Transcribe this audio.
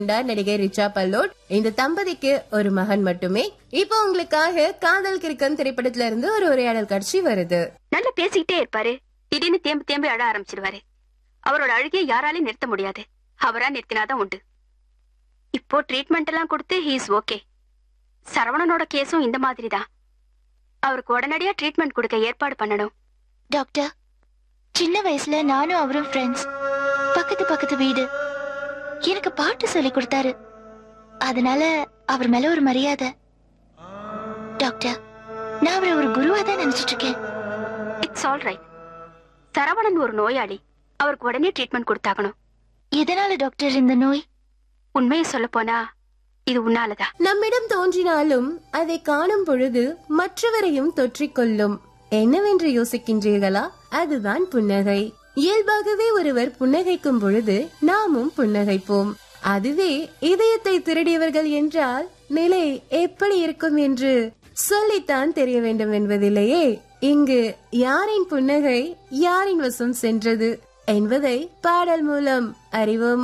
கொண்டார் நடிகை ரிச்சா பல்லோட் இந்த தம்பதிக்கு ஒரு மகன் மட்டுமே இப்போ உங்களுக்காக காதல் கிறுக்கன் திரைப்படத்துல இருந்து ஒரு உரையாடல் காட்சி வருது நல்லா பேசிக்கிட்டே இருப்பாரு திடீர்னு தேம்பி தேம்பி அழ ஆரம்பிச்சிருவாரு அவரோட அழுகையை யாராலையும் நிறுத்த முடியாது அவரா நிறுத்தினாதான் உண்டு இப்போ ட்ரீட்மெண்ட் எல்லாம் கொடுத்து ஹீஸ் ஓகே சரவணனோட கேஸும் இந்த மாதிரி தான் அவருக்கு உடனடியா ட்ரீட்மெண்ட் கொடுக்க ஏற்பாடு பண்ணணும் டாக்டர் சின்ன வயசுல நானும் அவரும் ஃப்ரெண்ட்ஸ் பக்கத்து பக்கத்து வீடு எனக்கு பாட்டு சொல்லி கொடுத்தாரு அதனால அவர் மேல ஒரு மரியாதை டாக்டர் நான் அவரை ஒரு குருவா தான் நினைச்சிட்டு இருக்கேன் இட்ஸ் ஆல் ரைட் சரவணன் ஒரு நோயாளி அவருக்கு உடனே ட்ரீட்மெண்ட் கொடுத்தாகணும் எதனால டாக்டர் இந்த நோய் உண்மையை சொல்ல போனா இது உன்னாலதான் நம்மிடம் தோன்றினாலும் அதை காணும் பொழுது மற்றவரையும் தொற்றிக்கொள்ளும் என்னவென்று யோசிக்கின்றீர்களா அதுதான் புன்னகை இயல்பாகவே ஒருவர் புன்னகைக்கும் பொழுது நாமும் புன்னகைப்போம் அதுவே இதயத்தை திருடியவர்கள் என்றால் நிலை எப்படி இருக்கும் என்று சொல்லித்தான் தெரிய வேண்டும் என்பதிலேயே இங்கு யாரின் புன்னகை யாரின் வசம் சென்றது என்பதை பாடல் மூலம் அறிவோம்